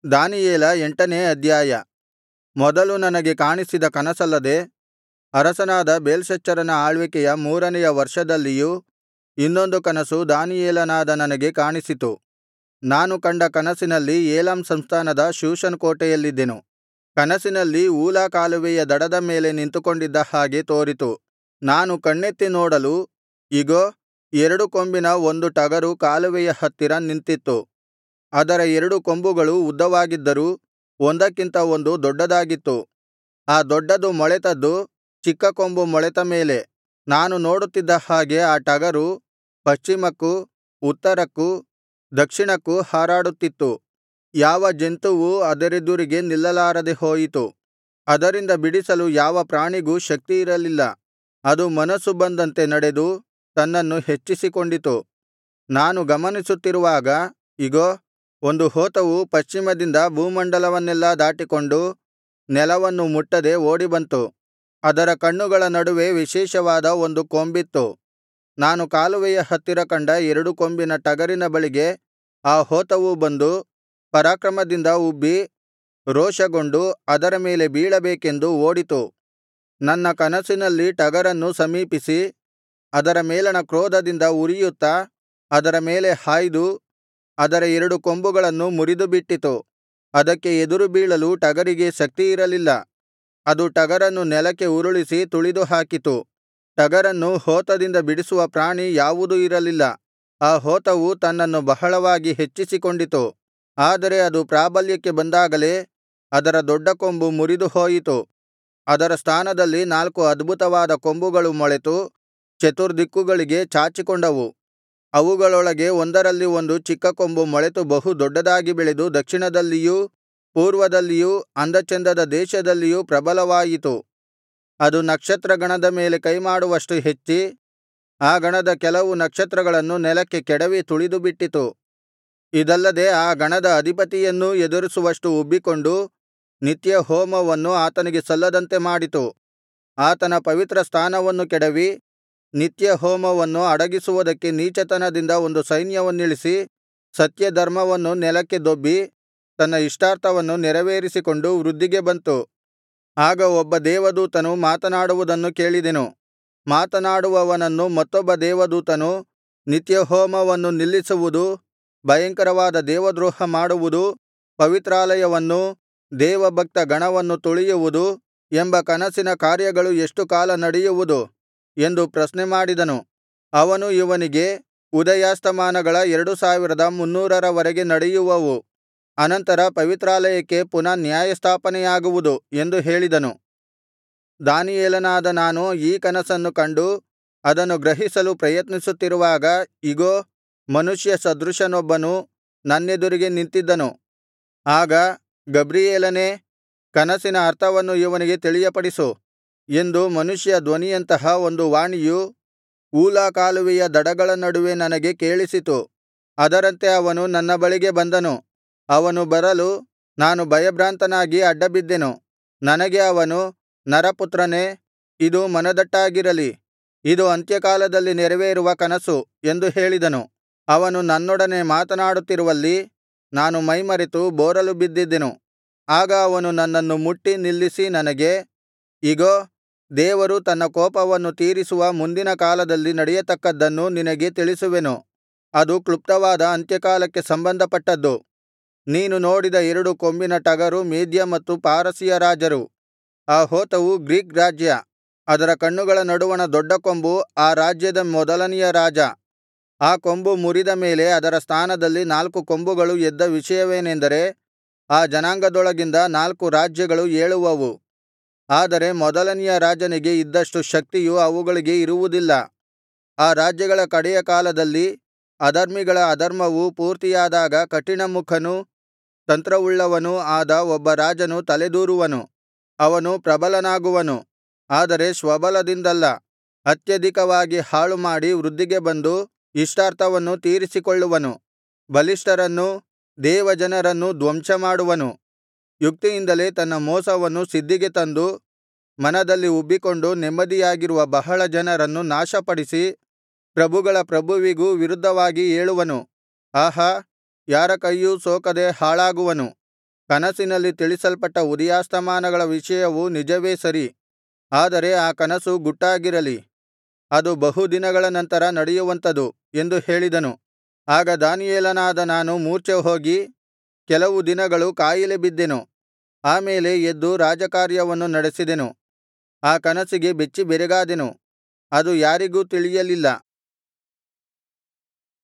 ದಾನಿಯೇಲ ಎಂಟನೇ ಅಧ್ಯಾಯ ಮೊದಲು ನನಗೆ ಕಾಣಿಸಿದ ಕನಸಲ್ಲದೆ ಅರಸನಾದ ಬೇಲ್ಶಚ್ಚರನ ಆಳ್ವಿಕೆಯ ಮೂರನೆಯ ವರ್ಷದಲ್ಲಿಯೂ ಇನ್ನೊಂದು ಕನಸು ದಾನಿಯೇಲನಾದ ನನಗೆ ಕಾಣಿಸಿತು ನಾನು ಕಂಡ ಕನಸಿನಲ್ಲಿ ಏಲಾಮ್ ಸಂಸ್ಥಾನದ ಶೂಷನ್ ಕೋಟೆಯಲ್ಲಿದ್ದೆನು ಕನಸಿನಲ್ಲಿ ಊಲಾ ಕಾಲುವೆಯ ದಡದ ಮೇಲೆ ನಿಂತುಕೊಂಡಿದ್ದ ಹಾಗೆ ತೋರಿತು ನಾನು ಕಣ್ಣೆತ್ತಿ ನೋಡಲು ಇಗೋ ಎರಡು ಕೊಂಬಿನ ಒಂದು ಟಗರು ಕಾಲುವೆಯ ಹತ್ತಿರ ನಿಂತಿತ್ತು ಅದರ ಎರಡು ಕೊಂಬುಗಳು ಉದ್ದವಾಗಿದ್ದರೂ ಒಂದಕ್ಕಿಂತ ಒಂದು ದೊಡ್ಡದಾಗಿತ್ತು ಆ ದೊಡ್ಡದು ಮೊಳೆತದ್ದು ಚಿಕ್ಕ ಕೊಂಬು ಮೊಳೆತ ಮೇಲೆ ನಾನು ನೋಡುತ್ತಿದ್ದ ಹಾಗೆ ಆ ಟಗರು ಪಶ್ಚಿಮಕ್ಕೂ ಉತ್ತರಕ್ಕೂ ದಕ್ಷಿಣಕ್ಕೂ ಹಾರಾಡುತ್ತಿತ್ತು ಯಾವ ಜಂತುವೂ ಅದರೆದುರಿಗೆ ನಿಲ್ಲಲಾರದೆ ಹೋಯಿತು ಅದರಿಂದ ಬಿಡಿಸಲು ಯಾವ ಪ್ರಾಣಿಗೂ ಶಕ್ತಿಯಿರಲಿಲ್ಲ ಅದು ಮನಸ್ಸು ಬಂದಂತೆ ನಡೆದು ತನ್ನನ್ನು ಹೆಚ್ಚಿಸಿಕೊಂಡಿತು ನಾನು ಗಮನಿಸುತ್ತಿರುವಾಗ ಇಗೋ ಒಂದು ಹೋತವು ಪಶ್ಚಿಮದಿಂದ ಭೂಮಂಡಲವನ್ನೆಲ್ಲಾ ದಾಟಿಕೊಂಡು ನೆಲವನ್ನು ಮುಟ್ಟದೆ ಓಡಿಬಂತು ಅದರ ಕಣ್ಣುಗಳ ನಡುವೆ ವಿಶೇಷವಾದ ಒಂದು ಕೊಂಬಿತ್ತು ನಾನು ಕಾಲುವೆಯ ಹತ್ತಿರ ಕಂಡ ಎರಡು ಕೊಂಬಿನ ಟಗರಿನ ಬಳಿಗೆ ಆ ಹೋತವು ಬಂದು ಪರಾಕ್ರಮದಿಂದ ಉಬ್ಬಿ ರೋಷಗೊಂಡು ಅದರ ಮೇಲೆ ಬೀಳಬೇಕೆಂದು ಓಡಿತು ನನ್ನ ಕನಸಿನಲ್ಲಿ ಟಗರನ್ನು ಸಮೀಪಿಸಿ ಅದರ ಮೇಲಣ ಕ್ರೋಧದಿಂದ ಉರಿಯುತ್ತಾ ಅದರ ಮೇಲೆ ಹಾಯ್ದು ಅದರ ಎರಡು ಕೊಂಬುಗಳನ್ನು ಮುರಿದುಬಿಟ್ಟಿತು ಅದಕ್ಕೆ ಎದುರು ಬೀಳಲು ಟಗರಿಗೆ ಶಕ್ತಿಯಿರಲಿಲ್ಲ ಅದು ಟಗರನ್ನು ನೆಲಕ್ಕೆ ಉರುಳಿಸಿ ತುಳಿದುಹಾಕಿತು ಟಗರನ್ನು ಹೋತದಿಂದ ಬಿಡಿಸುವ ಪ್ರಾಣಿ ಯಾವುದೂ ಇರಲಿಲ್ಲ ಆ ಹೋತವು ತನ್ನನ್ನು ಬಹಳವಾಗಿ ಹೆಚ್ಚಿಸಿಕೊಂಡಿತು ಆದರೆ ಅದು ಪ್ರಾಬಲ್ಯಕ್ಕೆ ಬಂದಾಗಲೇ ಅದರ ದೊಡ್ಡ ಕೊಂಬು ಮುರಿದು ಹೋಯಿತು ಅದರ ಸ್ಥಾನದಲ್ಲಿ ನಾಲ್ಕು ಅದ್ಭುತವಾದ ಕೊಂಬುಗಳು ಮೊಳೆತು ಚತುರ್ದಿಕ್ಕುಗಳಿಗೆ ಚಾಚಿಕೊಂಡವು ಅವುಗಳೊಳಗೆ ಒಂದರಲ್ಲಿ ಒಂದು ಚಿಕ್ಕ ಕೊಂಬು ಮೊಳೆತು ಬಹು ದೊಡ್ಡದಾಗಿ ಬೆಳೆದು ದಕ್ಷಿಣದಲ್ಲಿಯೂ ಪೂರ್ವದಲ್ಲಿಯೂ ಅಂದಚೆಂದದ ದೇಶದಲ್ಲಿಯೂ ಪ್ರಬಲವಾಯಿತು ಅದು ನಕ್ಷತ್ರಗಣದ ಮೇಲೆ ಕೈಮಾಡುವಷ್ಟು ಹೆಚ್ಚಿ ಆ ಗಣದ ಕೆಲವು ನಕ್ಷತ್ರಗಳನ್ನು ನೆಲಕ್ಕೆ ಕೆಡವಿ ತುಳಿದುಬಿಟ್ಟಿತು ಇದಲ್ಲದೆ ಆ ಗಣದ ಅಧಿಪತಿಯನ್ನೂ ಎದುರಿಸುವಷ್ಟು ಉಬ್ಬಿಕೊಂಡು ನಿತ್ಯ ಹೋಮವನ್ನು ಆತನಿಗೆ ಸಲ್ಲದಂತೆ ಮಾಡಿತು ಆತನ ಪವಿತ್ರ ಸ್ಥಾನವನ್ನು ಕೆಡವಿ ನಿತ್ಯ ಹೋಮವನ್ನು ಅಡಗಿಸುವುದಕ್ಕೆ ನೀಚತನದಿಂದ ಒಂದು ಸೈನ್ಯವನ್ನಿಳಿಸಿ ಸತ್ಯಧರ್ಮವನ್ನು ನೆಲಕ್ಕೆ ದೊಬ್ಬಿ ತನ್ನ ಇಷ್ಟಾರ್ಥವನ್ನು ನೆರವೇರಿಸಿಕೊಂಡು ವೃದ್ಧಿಗೆ ಬಂತು ಆಗ ಒಬ್ಬ ದೇವದೂತನು ಮಾತನಾಡುವುದನ್ನು ಕೇಳಿದೆನು ಮಾತನಾಡುವವನನ್ನು ಮತ್ತೊಬ್ಬ ದೇವದೂತನು ನಿತ್ಯಹೋಮವನ್ನು ನಿಲ್ಲಿಸುವುದು ಭಯಂಕರವಾದ ದೇವದ್ರೋಹ ಮಾಡುವುದು ಪವಿತ್ರಾಲಯವನ್ನೂ ದೇವಭಕ್ತ ಗಣವನ್ನು ತುಳಿಯುವುದು ಎಂಬ ಕನಸಿನ ಕಾರ್ಯಗಳು ಎಷ್ಟು ಕಾಲ ನಡೆಯುವುದು ಎಂದು ಪ್ರಶ್ನೆಮಾಡಿದನು ಅವನು ಇವನಿಗೆ ಉದಯಾಸ್ತಮಾನಗಳ ಎರಡು ಸಾವಿರದ ಮುನ್ನೂರರವರೆಗೆ ನಡೆಯುವವು ಅನಂತರ ಪವಿತ್ರಾಲಯಕ್ಕೆ ಪುನಃ ನ್ಯಾಯಸ್ಥಾಪನೆಯಾಗುವುದು ಎಂದು ಹೇಳಿದನು ದಾನಿಯೇಲನಾದ ನಾನು ಈ ಕನಸನ್ನು ಕಂಡು ಅದನ್ನು ಗ್ರಹಿಸಲು ಪ್ರಯತ್ನಿಸುತ್ತಿರುವಾಗ ಇಗೋ ಮನುಷ್ಯ ಸದೃಶನೊಬ್ಬನು ನನ್ನೆದುರಿಗೆ ನಿಂತಿದ್ದನು ಆಗ ಗಬ್ರಿಯೇಲನೇ ಕನಸಿನ ಅರ್ಥವನ್ನು ಇವನಿಗೆ ತಿಳಿಯಪಡಿಸು ಎಂದು ಮನುಷ್ಯ ಧ್ವನಿಯಂತಹ ಒಂದು ವಾಣಿಯು ಊಲಾ ಕಾಲುವೆಯ ದಡಗಳ ನಡುವೆ ನನಗೆ ಕೇಳಿಸಿತು ಅದರಂತೆ ಅವನು ನನ್ನ ಬಳಿಗೆ ಬಂದನು ಅವನು ಬರಲು ನಾನು ಭಯಭ್ರಾಂತನಾಗಿ ಅಡ್ಡಬಿದ್ದೆನು ನನಗೆ ಅವನು ನರಪುತ್ರನೇ ಇದು ಮನದಟ್ಟಾಗಿರಲಿ ಇದು ಅಂತ್ಯಕಾಲದಲ್ಲಿ ನೆರವೇರುವ ಕನಸು ಎಂದು ಹೇಳಿದನು ಅವನು ನನ್ನೊಡನೆ ಮಾತನಾಡುತ್ತಿರುವಲ್ಲಿ ನಾನು ಮೈಮರೆತು ಬೋರಲು ಬಿದ್ದಿದ್ದೆನು ಆಗ ಅವನು ನನ್ನನ್ನು ಮುಟ್ಟಿ ನಿಲ್ಲಿಸಿ ನನಗೆ ಇಗೋ ದೇವರು ತನ್ನ ಕೋಪವನ್ನು ತೀರಿಸುವ ಮುಂದಿನ ಕಾಲದಲ್ಲಿ ನಡೆಯತಕ್ಕದ್ದನ್ನು ನಿನಗೆ ತಿಳಿಸುವೆನು ಅದು ಕ್ಲುಪ್ತವಾದ ಅಂತ್ಯಕಾಲಕ್ಕೆ ಸಂಬಂಧಪಟ್ಟದ್ದು ನೀನು ನೋಡಿದ ಎರಡು ಕೊಂಬಿನ ಟಗರು ಮೇದ್ಯ ಮತ್ತು ಪಾರಸಿಯ ರಾಜರು ಆ ಹೋತವು ಗ್ರೀಕ್ ರಾಜ್ಯ ಅದರ ಕಣ್ಣುಗಳ ನಡುವಣ ದೊಡ್ಡ ಕೊಂಬು ಆ ರಾಜ್ಯದ ಮೊದಲನೆಯ ರಾಜ ಆ ಕೊಂಬು ಮುರಿದ ಮೇಲೆ ಅದರ ಸ್ಥಾನದಲ್ಲಿ ನಾಲ್ಕು ಕೊಂಬುಗಳು ಎದ್ದ ವಿಷಯವೇನೆಂದರೆ ಆ ಜನಾಂಗದೊಳಗಿಂದ ನಾಲ್ಕು ರಾಜ್ಯಗಳು ಏಳುವವು ಆದರೆ ಮೊದಲನೆಯ ರಾಜನಿಗೆ ಇದ್ದಷ್ಟು ಶಕ್ತಿಯು ಅವುಗಳಿಗೆ ಇರುವುದಿಲ್ಲ ಆ ರಾಜ್ಯಗಳ ಕಡೆಯ ಕಾಲದಲ್ಲಿ ಅಧರ್ಮಿಗಳ ಅಧರ್ಮವು ಪೂರ್ತಿಯಾದಾಗ ಕಠಿಣಮುಖನೂ ತಂತ್ರವುಳ್ಳವನೂ ಆದ ಒಬ್ಬ ರಾಜನು ತಲೆದೂರುವನು ಅವನು ಪ್ರಬಲನಾಗುವನು ಆದರೆ ಸ್ವಬಲದಿಂದಲ್ಲ ಅತ್ಯಧಿಕವಾಗಿ ಹಾಳುಮಾಡಿ ವೃದ್ಧಿಗೆ ಬಂದು ಇಷ್ಟಾರ್ಥವನ್ನು ತೀರಿಸಿಕೊಳ್ಳುವನು ಬಲಿಷ್ಠರನ್ನೂ ದೇವಜನರನ್ನೂ ಧ್ವಂಸಮಾಡುವನು ಯುಕ್ತಿಯಿಂದಲೇ ತನ್ನ ಮೋಸವನ್ನು ಸಿದ್ಧಿಗೆ ತಂದು ಮನದಲ್ಲಿ ಉಬ್ಬಿಕೊಂಡು ನೆಮ್ಮದಿಯಾಗಿರುವ ಬಹಳ ಜನರನ್ನು ನಾಶಪಡಿಸಿ ಪ್ರಭುಗಳ ಪ್ರಭುವಿಗೂ ವಿರುದ್ಧವಾಗಿ ಏಳುವನು ಆಹಾ ಯಾರ ಕೈಯೂ ಸೋಕದೆ ಹಾಳಾಗುವನು ಕನಸಿನಲ್ಲಿ ತಿಳಿಸಲ್ಪಟ್ಟ ಉದಯಾಸ್ತಮಾನಗಳ ವಿಷಯವು ನಿಜವೇ ಸರಿ ಆದರೆ ಆ ಕನಸು ಗುಟ್ಟಾಗಿರಲಿ ಅದು ಬಹು ದಿನಗಳ ನಂತರ ನಡೆಯುವಂಥದು ಎಂದು ಹೇಳಿದನು ಆಗ ದಾನಿಯೇಲನಾದ ನಾನು ಮೂರ್ಛೆಹೋಗಿ ಕೆಲವು ದಿನಗಳು ಕಾಯಿಲೆ ಬಿದ್ದೆನು ಆ ಮೇಲೆ ಎದ್ದು ರಾಜಕಾರ್ಯವನ್ನು ನಡೆಸಿದೆನು ಆ ಕನಸಿಗೆ ಬೆಚ್ಚಿಬೆರಗಾದೆನು ಅದು ಯಾರಿಗೂ ತಿಳಿಯಲಿಲ್ಲ